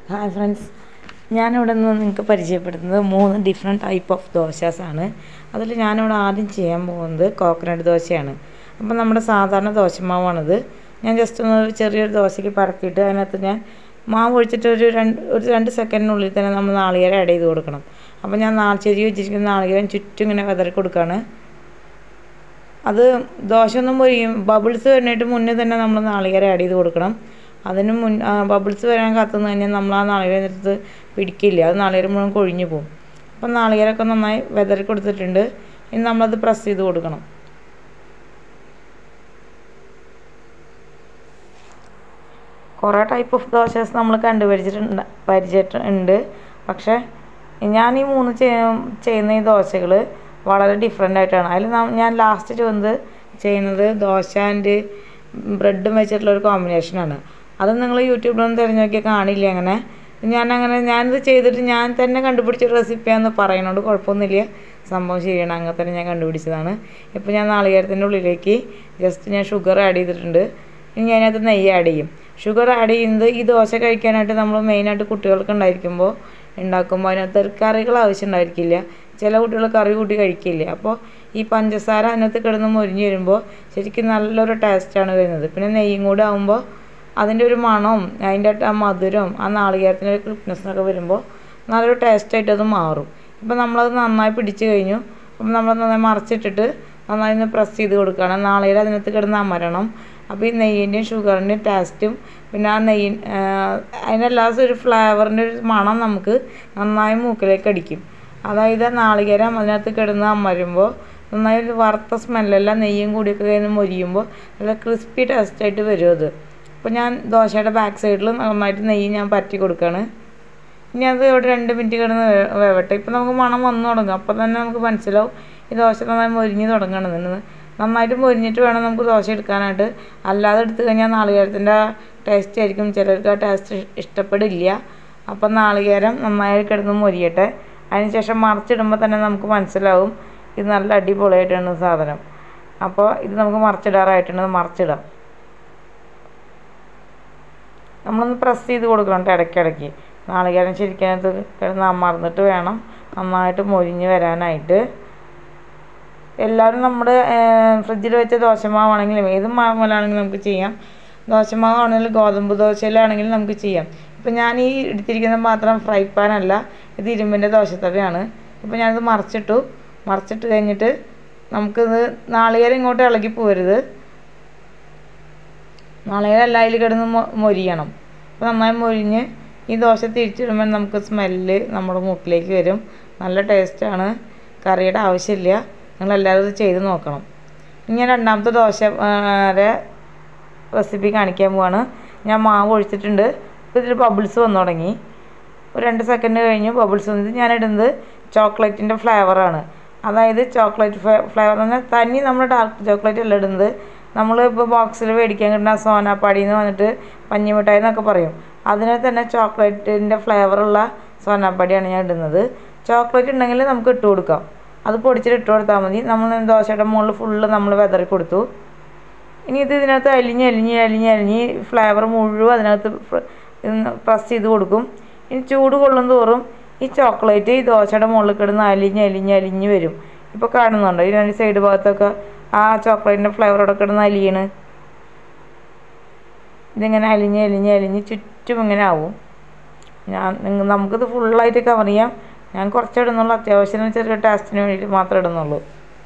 hi friends ഞാനിവിടെ നിന്ന് നിങ്ങൾക്ക് പരിചയപ്പെടുത്തുന്നത് മൂന്ന് ഡിഫറെൻറ്റ് ടൈപ്പ് ഓഫ് ദോശാസാണ് അതിൽ ഞാനിവിടെ ആദ്യം ചെയ്യാൻ പോകുന്നത് കോക്കനട്ട് ദോശയാണ് അപ്പോൾ നമ്മുടെ സാധാരണ ദോശമാവാണിത് ഞാൻ ജസ്റ്റ് ഒന്ന് ഒരു ചെറിയൊരു ദോശയ്ക്ക് പരത്തിയിട്ട് അതിനകത്ത് ഞാൻ മാവ് ഒഴിച്ചിട്ട് ഒരു രണ്ട് ഒരു രണ്ട് സെക്കൻഡിനുള്ളിൽ തന്നെ നമ്മൾ നാളികേരം ആഡ് ചെയ്ത് കൊടുക്കണം അപ്പോൾ ഞാൻ നാ ചെരി വെച്ചിരിക്കുന്ന നാളികേരം ചുറ്റും ഇങ്ങനെ വിതറി കൊടുക്കുകയാണ് അത് ദോശ ഒന്നും പൊരിയും ബബിൾസ് വരുന്നതിന് മുന്നേ തന്നെ നമ്മൾ നാളികേരം ആഡ് ചെയ്ത് കൊടുക്കണം അതിന് മുൻ ബബിൾസ് വരാൻ കാത്തുനിന്ന് കഴിഞ്ഞാൽ നമ്മൾ ആ നാളികേരം എടുത്ത് പിടിക്കില്ല അത് നാളികേരം മുഴുവൻ കൊഴിഞ്ഞു പോകും അപ്പം നാളികേരമൊക്കെ നന്നായി വെതറി കൊടുത്തിട്ടുണ്ട് ഇനി നമ്മളത് പ്രസ് ചെയ്ത് കൊടുക്കണം കുറേ ടൈപ്പ് ഓഫ് ദോശസ് നമ്മൾ കണ്ടുപരിച്ചിട്ടുണ്ട് പരിചയമുണ്ട് പക്ഷേ ഞാൻ ഈ മൂന്ന് ചെയ്യുന്ന ഈ ദോശകൾ വളരെ ഡിഫറെൻ്റ് ആയിട്ടാണ് അതിൽ ഞാൻ ലാസ്റ്റ് ചെയ്യുന്നത് ചെയ്യുന്നത് ദോശ ആൻഡ് ബ്രെഡും വെച്ചിട്ടുള്ള ഒരു കോമ്പിനേഷനാണ് അത് നിങ്ങൾ യൂട്യൂബിലൊന്നും തിരഞ്ഞു നോക്കിയാൽ കാണില്ല അങ്ങനെ ഞാനങ്ങനെ ഞാനിത് ചെയ്തിട്ട് ഞാൻ തന്നെ കണ്ടുപിടിച്ച റെസിപ്പിയാണെന്ന് പറയുന്നതുകൊണ്ട് കുഴപ്പമൊന്നുമില്ല സംഭവം ശരിയാണ് അങ്ങനെ തന്നെ ഞാൻ കണ്ടുപിടിച്ചതാണ് ഇപ്പോൾ ഞാൻ നാളികേരത്തിൻ്റെ ഉള്ളിലേക്ക് ജസ്റ്റ് ഞാൻ ഷുഗർ ആഡ് ചെയ്തിട്ടുണ്ട് ഇനി അതിനകത്ത് നെയ്യ് ആഡ് ചെയ്യും ഷുഗർ ആഡ് ചെയ്യുന്നത് ഈ ദോശ കഴിക്കാനായിട്ട് നമ്മൾ മെയിനായിട്ട് കുട്ടികൾക്ക് ഉണ്ടായിരിക്കുമ്പോൾ ഉണ്ടാക്കുമ്പോൾ അതിനകത്ത് കറികൾ ആവശ്യം ഉണ്ടായിരിക്കില്ല ചില കുട്ടികൾ കറി കൂട്ടി കഴിക്കില്ല അപ്പോൾ ഈ പഞ്ചസാര അതിനകത്ത് കിടന്ന് മൊരിഞ്ഞ് വരുമ്പോൾ ശരിക്കും നല്ലൊരു ടേസ്റ്റാണ് വരുന്നത് പിന്നെ നെയ്യും കൂടെ ആകുമ്പോൾ അതിൻ്റെ ഒരു മണവും അതിൻ്റെ ആ മധുരവും ആ നാളികേരത്തിൻ്റെ ഒരു ക്രിപ്നെസ്സൊക്കെ വരുമ്പോൾ നല്ലൊരു ടേസ്റ്റായിട്ട് അത് മാറും ഇപ്പം നമ്മളത് നന്നായി പിടിച്ച് കഴിഞ്ഞു അപ്പം നമ്മൾ നന്നായി മറച്ചിട്ടിട്ട് നന്നായി ഒന്ന് പ്രസ് ചെയ്ത് കൊടുക്കുകയാണ് നാളികേരം അതിനകത്ത് കിടന്ന് അമരണം അപ്പോൾ ഈ നെയ്യിൻ്റെയും ഷുഗറിൻ്റെയും ടേസ്റ്റും പിന്നെ ആ നെയ്യ് അതിനെല്ലാം ഒരു ഫ്ലേവറിൻ്റെ ഒരു മണം നമുക്ക് നന്നായി മൂക്കിലേക്ക് അടിക്കും അതായത് നാളികേരം അതിനകത്ത് കിടന്ന് അമരുമ്പോൾ നന്നായി ഒരു വറുത്ത സ്മെല്ലെല്ലാം നെയ്യും കൂടിയൊക്കെ കഴിഞ്ഞ് മൊരിയുമ്പോൾ നല്ല ക്രിസ്പി ടേസ്റ്റായിട്ട് വരും അത് അപ്പോൾ ഞാൻ ദോശയുടെ ബാക്ക് സൈഡിൽ നന്നായിട്ട് നെയ്യ് ഞാൻ പറ്റി കൊടുക്കുകയാണ് ഇനി അത് ഇവിടെ രണ്ട് മിനിറ്റ് കിടന്ന് വേവട്ടെ ഇപ്പോൾ നമുക്ക് മണം വന്നു തുടങ്ങും അപ്പോൾ തന്നെ നമുക്ക് മനസ്സിലാവും ഈ ദോശ നന്നായി മൊരിഞ്ഞ് തുടങ്ങണമെന്ന് നന്നായിട്ട് മൊരിഞ്ഞിട്ട് വേണം നമുക്ക് ദോശ എടുക്കാനായിട്ട് അല്ലാതെ എടുത്തു കഴിഞ്ഞാൽ നാളികേരത്തിൻ്റെ ടേസ്റ്റ് ആയിരിക്കും ചിലർക്ക് ആ ടേസ്റ്റ് ഇഷ്ടപ്പെടില്ല അപ്പം നാളികേരം നന്നായി കിടന്ന് മൊരിയട്ടെ അതിനുശേഷം മറിച്ചിടുമ്പോൾ തന്നെ നമുക്ക് മനസ്സിലാവും ഇത് നല്ല അടിപൊളിയായിട്ടാണ് സാധനം അപ്പോൾ ഇത് നമുക്ക് മറിച്ചിടാറായിട്ടുണ്ട് മറിച്ചിടാം നമ്മളൊന്ന് പ്രസ് ചെയ്ത് കൊടുക്കണം കേട്ടോ ഇടയ്ക്കിടയ്ക്ക് നാളികേരം ശരിക്കകത്ത് കിടന്ന് അമർന്നിട്ട് വേണം നന്നായിട്ട് മൊരിഞ്ഞ് വരാനായിട്ട് എല്ലാവരും നമ്മുടെ ഫ്രിഡ്ജിൽ വെച്ച ദോശമാവാണെങ്കിലും ഏത് മാവിലാണെങ്കിലും നമുക്ക് ചെയ്യാം ദോശമാവാണെങ്കിലും ഗോതമ്പ് ദോശയിലാണെങ്കിലും നമുക്ക് ചെയ്യാം ഇപ്പം ഞാൻ ഈ എടുത്തിരിക്കുന്ന പാത്രം ഫ്രൈ പാൻ അല്ല ഇത് ഇരുമ്പിൻ്റെ ദോശത്തവയാണ് ഇപ്പോൾ ഞാനിത് മറിച്ചിട്ടു മറിച്ചിട്ട് കഴിഞ്ഞിട്ട് നമുക്കിത് നാളികേരം ഇങ്ങോട്ട് ഇളകി പോരുത് നാളികേരം എല്ലാം അതിൽ കിടന്ന് മൊരിയണം അപ്പോൾ നന്നായി മൊരിഞ്ഞ് ഈ ദോശ തിരിച്ചിടുമ്പോൾ നമുക്ക് സ്മെല്ല് നമ്മുടെ മൂക്കിലേക്ക് വരും നല്ല ടേസ്റ്റാണ് കറിയുടെ ആവശ്യമില്ല നിങ്ങളെല്ലാവരും ഇത് ചെയ്ത് നോക്കണം ഇനി ഞാൻ രണ്ടാമത്തെ ദോശ റെസിപ്പി കാണിക്കാൻ പോവാണ് ഞാൻ മാവ് ഒഴിച്ചിട്ടുണ്ട് ഇപ്പോൾ ഇതിൽ ബബിൾസ് വന്നു തുടങ്ങി ഒരു രണ്ട് സെക്കൻഡ് കഴിഞ്ഞ് ബബിൾസ് വന്നത് ഞാൻ ഇടുന്നത് ചോക്ലേറ്റിൻ്റെ ഫ്ലേവറാണ് അതായത് ചോക്ലേറ്റ് ഫ്ലേവർ എന്ന് പറഞ്ഞാൽ തനി നമ്മൾ ഡാർക്ക് ചോക്ലേറ്റ് അല്ല ഇടുന്നത് നമ്മൾ ഇപ്പോൾ ബോക്സിൽ മേടിക്കാൻ കിട്ടുന്ന സോനാപ്പാടി എന്ന് വന്നിട്ട് പഞ്ഞിമിഠായി എന്നൊക്കെ പറയും അതിനെ തന്നെ ചോക്ലേറ്റിൻ്റെ ഫ്ലേവറുള്ള സോനാപ്പാടിയാണ് ഞാൻ ഇടുന്നത് ചോക്ലേറ്റ് ഉണ്ടെങ്കിൽ നമുക്ക് ഇട്ട് കൊടുക്കാം അത് പൊടിച്ചിട്ട് ഇട്ട് കൊടുത്താൽ മതി നമ്മൾ ദോശയുടെ മുകളിൽ ഫുള്ള് നമ്മൾ വെതറി കൊടുത്തു ഇനി ഇത് ഇതിനകത്ത് അലിഞ്ഞ് അലിഞ്ഞ് അലിഞ്ഞ് അലിഞ്ഞ് ഫ്ലേവർ മുഴുവൻ അതിനകത്ത് പ്രസ് ചെയ്ത് കൊടുക്കും ഇനി ചൂട് കൊള്ളും തോറും ഈ ചോക്ലേറ്റ് ഈ ദോശയുടെ മുകളിൽ കിടന്ന് അലിഞ്ഞ് അലിഞ്ഞ് അലിഞ്ഞ് വരും ഇപ്പോൾ കാണുന്നുണ്ടോ ഈ രണ്ട് സൈഡ് ഭാഗത്തൊക്കെ ആ ചോക്ലേറ്റിൻ്റെ ഫ്ലേവറോടെ കിടന്ന് അലിയണ് ഇതിങ്ങനെ അലിഞ്ഞ് അലിഞ്ഞ് അലിഞ്ഞ് ചുറ്റും ഇങ്ങനെ ആവും ഞാൻ നമുക്കിത് ഫുള്ളായിട്ട് കവർ ചെയ്യാം ഞാൻ കുറച്ച് ഇടുന്നുള്ളൂ അത്യാവശ്യം ചെറിയ ടേസ്റ്റിന് വേണ്ടിയിട്ട് മാത്രമേ ഇടുന്നുള്ളൂ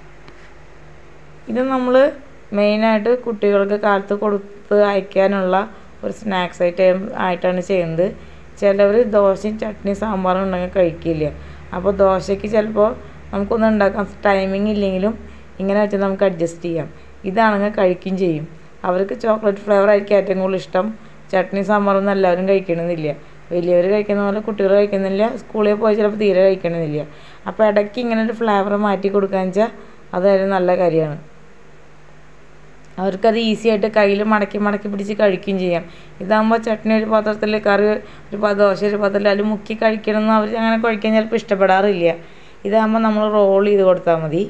ഇത് നമ്മൾ മെയിനായിട്ട് കുട്ടികൾക്ക് കാലത്ത് കൊടുത്ത് അയക്കാനുള്ള ഒരു സ്നാക്സ് ഐറ്റം ആയിട്ടാണ് ചെയ്യുന്നത് ചിലവർ ദോശയും ചട്നി സാമ്പാറും ഉണ്ടെങ്കിൽ കഴിക്കില്ല അപ്പോൾ ദോശയ്ക്ക് ചിലപ്പോൾ നമുക്കൊന്നും ഉണ്ടാക്കാൻ ടൈമിംഗ് ഇല്ലെങ്കിലും ഇങ്ങനെ വെച്ച് നമുക്ക് അഡ്ജസ്റ്റ് ചെയ്യാം ഇതാണെങ്കിൽ കഴിക്കുകയും ചെയ്യും അവർക്ക് ചോക്ലേറ്റ് ഫ്ലേവർ ആയിരിക്കും ഏറ്റവും കൂടുതൽ ഇഷ്ടം ചട്നി സാമ്പാറൊന്നും എല്ലാവരും കഴിക്കണമെന്നില്ല വലിയവർ കഴിക്കുന്ന പോലെ കുട്ടികൾ കഴിക്കുന്നില്ല സ്കൂളിൽ പോയി ചിലപ്പോൾ തീരെ കഴിക്കണമെന്നില്ല അപ്പോൾ ഇടയ്ക്ക് ഇങ്ങനെ ഒരു ഫ്ലേവർ മാറ്റി കൊടുക്കാന്ന് വെച്ചാൽ അതൊരു നല്ല കാര്യമാണ് അവർക്കത് ഈസി ആയിട്ട് കയ്യിൽ മടക്കി മടക്കി പിടിച്ച് കഴിക്കുകയും ചെയ്യാം ഇതാകുമ്പോൾ ചട്നി ഒരു പാത്രത്തിൽ കറി ഒരു ദോശ ഒരു പാത്രത്തിൽ അതിൽ മുക്കി കഴിക്കണമെന്ന് അവർ അങ്ങനെ കഴിക്കാൻ ചിലപ്പോൾ ഇഷ്ടപ്പെടാറില്ല ഇതാകുമ്പോൾ നമ്മൾ റോൾ ചെയ്ത് കൊടുത്താൽ മതി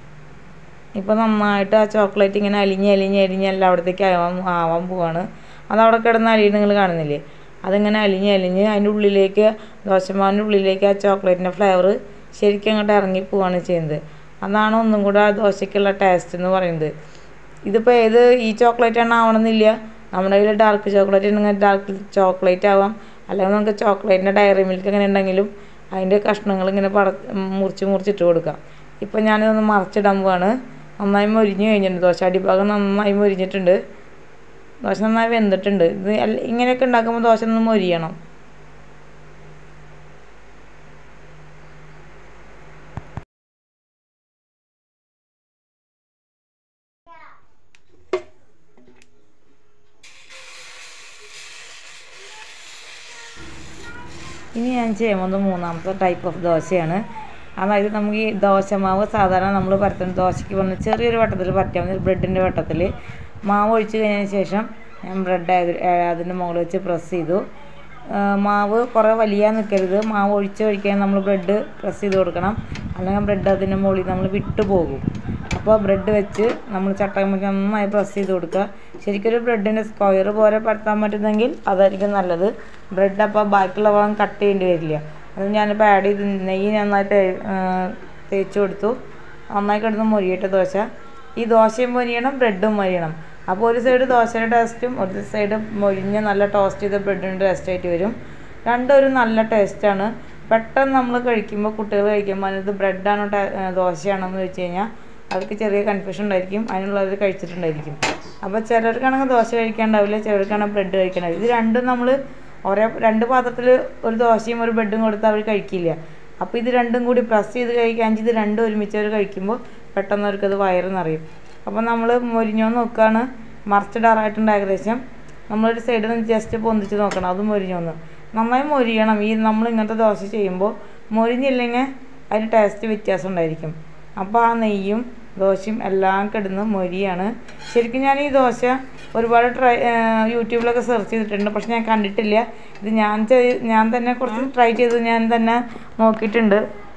ഇപ്പോൾ നന്നായിട്ട് ആ ചോക്ലേറ്റ് ഇങ്ങനെ അലിഞ്ഞ് അലിഞ്ഞ് അലിഞ്ഞ് എല്ലായിടത്തേക്ക് ആവാൻ ആവാൻ പോവാണ് അതവിടെ കിടന്ന് അലിയുന്നത് നിങ്ങൾ കാണുന്നില്ലേ അതിങ്ങനെ അലിഞ്ഞ് അലിഞ്ഞ് അതിൻ്റെ ഉള്ളിലേക്ക് ദോശമാവിൻ്റെ ഉള്ളിലേക്ക് ആ ചോക്ലേറ്റിൻ്റെ ഫ്ലേവർ ശരിക്കും അങ്ങോട്ട് ഇറങ്ങി പോവാണ് ചെയ്യുന്നത് അതാണ് ഒന്നും കൂടെ ആ ദോശയ്ക്കുള്ള ടേസ്റ്റ് എന്ന് പറയുന്നത് ഇതിപ്പോൾ ഏത് ഈ ചോക്ലേറ്റ് ആണ് ആവണമെന്നില്ല നമ്മുടെ കയ്യിൽ ഡാർക്ക് ചോക്ലേറ്റ് ഉണ്ടെങ്കിൽ ഡാർക്ക് ചോക്ലേറ്റ് ആവാം അല്ലെങ്കിൽ നമുക്ക് ചോക്ലേറ്റിൻ്റെ ഡയറി മിൽക്ക് അങ്ങനെ ഉണ്ടെങ്കിലും അതിൻ്റെ കഷ്ണങ്ങൾ ഇങ്ങനെ പട മുറിച്ച് മുറിച്ചിട്ട് കൊടുക്കാം ഇപ്പം ഞാനിതൊന്ന് മറിച്ചിടാൻ പോവാണ് നന്നായി മൊരിഞ്ഞ് കഴിഞ്ഞിട്ടുണ്ട് ദോശ അടിഭാഗം നന്നായി മൊരിഞ്ഞിട്ടുണ്ട് ദോശ നന്നായി വെന്തിട്ടുണ്ട് ഇത് അല്ല- ഇങ്ങനെയൊക്കെ ഉണ്ടാക്കുമ്പോൾ ദോശ ഒന്ന് മൊരിയണം ഇനി ഞാൻ ചെയ്യാൻ പോകുന്നത് മൂന്നാമത്തെ ടൈപ്പ് ഓഫ് ദോശയാണ് അതായത് നമുക്ക് ഈ ദോശമാവ് സാധാരണ നമ്മൾ പരത്തുന്ന ദോശയ്ക്ക് വന്ന് ചെറിയൊരു വട്ടത്തിൽ പരത്തിയാൽ മതി ബ്രെഡിൻ്റെ വട്ടത്തിൽ മാവ് ഒഴിച്ച് കഴിഞ്ഞതിന് ശേഷം ഞാൻ ബ്രെഡ് അതിൻ്റെ മുകളിൽ വെച്ച് പ്രസ് ചെയ്തു ആ, മാവ് കുറേ വലിയാൻ നിൽക്കരുത് മാവ് ഒഴിച്ച് കഴിക്കാൻ നമ്മൾ ബ്രെഡ് പ്രസ് ചെയ്ത് കൊടുക്കണം അല്ലെങ്കിൽ ബ്രെഡ് അതിൻ്റെ മുകളിൽ നമ്മൾ വിട്ടു പോകും അപ്പോൾ ബ്രെഡ് വെച്ച് നമ്മൾ ചട്ടകമ്മയ്ക്ക് നന്നായി പ്രസ് ചെയ്ത് കൊടുക്കുക ശരിക്കും ഒരു ബ്രെഡിൻ്റെ സ്ക്വയർ പോലെ പരത്താൻ പറ്റുന്നെങ്കിൽ അതായിരിക്കും നല്ലത് ബ്രെഡ് അപ്പോൾ ബാക്കിയുള്ള ഭാഗം കട്ട് ചെയ്യേണ്ടി വരില്ല അത് ഞാനിപ്പോൾ ആഡ് ചെയ്ത് നെയ്യ് നന്നായി തേ- ആ, തേച്ച് കൊടുത്തു നന്നായി കിടന്ന് മൊരിയട്ടെ ദോശ ഈ ദോശയും മൊരിയണം ബ്രെഡും മൊരിയണം അപ്പോൾ ഒരു സൈഡ് ദോശയുടെ ടേസ്റ്റും ഒരു സൈഡ് മൊരിഞ്ഞ നല്ല ടോസ്റ്റ് ചെയ്ത ബ്രെഡിൻ്റെ ടേസ്റ്റ് ആയിട്ട് വരും രണ്ടും ഒരു നല്ല ടേസ്റ്റാണ് പെട്ടെന്ന് നമ്മൾ കഴിക്കുമ്പോൾ കുട്ടികൾ കഴിക്കുമ്പോൾ അതിനകത്ത് ബ്രെഡാണോ ടേ- ആ, ദോശയാണോ എന്ന് വെച്ച് കഴിഞ്ഞാൽ അവർക്ക് ചെറിയ കൺഫ്യൂഷൻ ഉണ്ടായിരിക്കും അതിനുള്ളവർ കഴിച്ചിട്ടുണ്ടായിരിക്കും അപ്പോൾ ചിലർക്കാണെങ്കിൽ ദോശ കഴിക്കാണ്ടാവില്ല ചിലർക്കാണെങ്കിൽ ബ്രെഡ് കഴിക്കാണ്ടാവില്ല ഇത് രണ്ടും നമ്മൾ ഒരേ രണ്ട് പാത്രത്തിൽ ഒരു ദോശയും ഒരു ബ്രെഡും കൊടുത്താൽ അവർ കഴിക്കില്ല അപ്പോൾ ഇത് രണ്ടും കൂടി പ്രസ് ചെയ്ത് കഴിക്കാൻ ഇത് രണ്ടും ഒരുമിച്ച് അവർ കഴിക്കുമ്പോൾ പെട്ടെന്ന് അവർക്കത് വയറ് നിറയും അപ്പോൾ നമ്മൾ മൊരിഞ്ഞോ നോക്കുകയാണ് മറിച്ചിടാറായിട്ടുണ്ട് ഏകദേശം നമ്മളൊരു സൈഡിൽ നിന്ന് ജസ്റ്റ് പൊന്തിച്ച് നോക്കണം അത് മൊരിഞ്ഞോന്ന് നന്നായി മൊരിയണം ഈ നമ്മൾ ഇങ്ങനത്തെ ദോശ ചെയ്യുമ്പോൾ മൊരിഞ്ഞില്ലെങ്കിൽ അതിന് ടേസ്റ്റ് വ്യത്യാസം ഉണ്ടായിരിക്കും അപ്പോൾ ആ നെയ്യും ദോശയും എല്ലാം കിടന്ന് മൊരിയാണ് ശരിക്കും ഞാൻ ഈ ദോശ ഒരുപാട് ട്രൈ യൂട്യൂബിലൊക്കെ സെർച്ച് ചെയ്തിട്ടുണ്ട് പക്ഷെ ഞാൻ കണ്ടിട്ടില്ല ഇത് ഞാൻ ചെയ്- ഞാൻ തന്നെ കുറച്ച് ട്രൈ ചെയ്ത് ഞാൻ തന്നെ നോക്കിയിട്ടുണ്ട്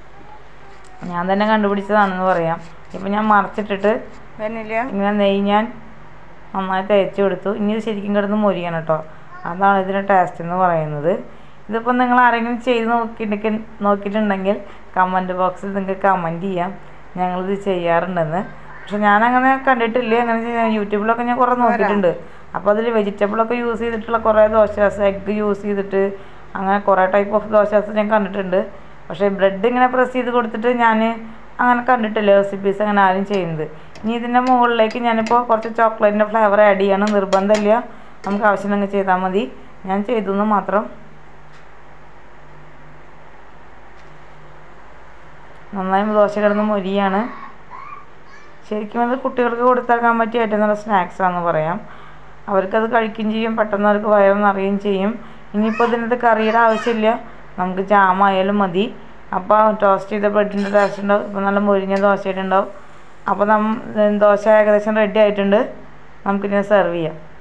ഞാൻ തന്നെ കണ്ടുപിടിച്ചതാണെന്ന് പറയാം ഇപ്പം ഞാൻ മറച്ചിട്ടിട്ട് വരുന്നില്ല ഇങ്ങനെ നെയ്യ് ഞാൻ നന്നായി തേച്ച് കൊടുത്തു ഇനി ഇത് ശരിക്കും കിടന്ന് മൊരിയണം കേട്ടോ അതാണ് ഇതിൻ്റെ ടേസ്റ്റ് എന്ന് പറയുന്നത് ഇതിപ്പോൾ നിങ്ങൾ ആരെങ്കിലും ചെയ്ത് നോക്കിയിട്ടുണ്ടെങ്കിൽ നോക്കിയിട്ടുണ്ടെങ്കിൽ കമൻറ്റ് ബോക്സിൽ നിങ്ങൾക്ക് കമൻറ്റ് ചെയ്യാം ഞങ്ങളിത് ചെയ്യാറുണ്ടെന്ന് പക്ഷെ ഞാനങ്ങനെ കണ്ടിട്ടില്ല അങ്ങനെ ചെയ്യാൻ യൂട്യൂബിലൊക്കെ ഞാൻ കുറേ നോക്കിയിട്ടുണ്ട് അപ്പോൾ അതിൽ വെജിറ്റബിളൊക്കെ യൂസ് ചെയ്തിട്ടുള്ള കുറേ ദോശാസ് എഗ്ഗ് യൂസ് ചെയ്തിട്ട് അങ്ങനെ കുറേ ടൈപ്പ് ഓഫ് ദോശാസ് ഞാൻ കണ്ടിട്ടുണ്ട് പക്ഷേ ബ്രെഡ് ഇങ്ങനെ പ്രസ് ചെയ്ത് കൊടുത്തിട്ട് ഞാൻ അങ്ങനെ കണ്ടിട്ടില്ല റെസിപ്പീസ് അങ്ങനെ ആരും ചെയ്യുന്നത് ഇനി ഇതിൻ്റെ മുകളിലേക്ക് ഞാനിപ്പോൾ കുറച്ച് ചോക്ലേറ്റിൻ്റെ ഫ്ലേവർ ആഡ് ചെയ്യണം നിർബന്ധമില്ല നമുക്ക് ആവശ്യമുണ്ടെങ്കിൽ ചെയ്താൽ മതി ഞാൻ ചെയ്തു എന്ന് മാത്രം നന്നായി ദോശ കിടന്ന് മൊരിയാണ് ശരിക്കും അത് കുട്ടികൾക്ക് കൊടുത്താക്കാൻ പറ്റിയ ഏറ്റവും നല്ല സ്നാക്സാന്ന് പറയാം അവർക്കത് കഴിക്കുകയും ചെയ്യും പെട്ടെന്ന് അവർക്ക് വയറ് നിറയുകയും ചെയ്യും ഇനിയിപ്പോൾ ഇതിനകത്ത് കറിയുടെ ആവശ്യമില്ല നമുക്ക് ജാമായാലും മതി അപ്പോൾ ടോസ്റ്റ് ചെയ്ത ബ്രെഡിൻ്റെ ടേസ്റ്റ് ഉണ്ടാവും ഇപ്പോൾ നല്ല മൊരിഞ്ഞ ദോശയായിട്ടുണ്ടാവും അപ്പോൾ നം ദോശ ഏകദേശം റെഡി ആയിട്ടുണ്ട് നമുക്കിനി സെർവ് ചെയ്യാം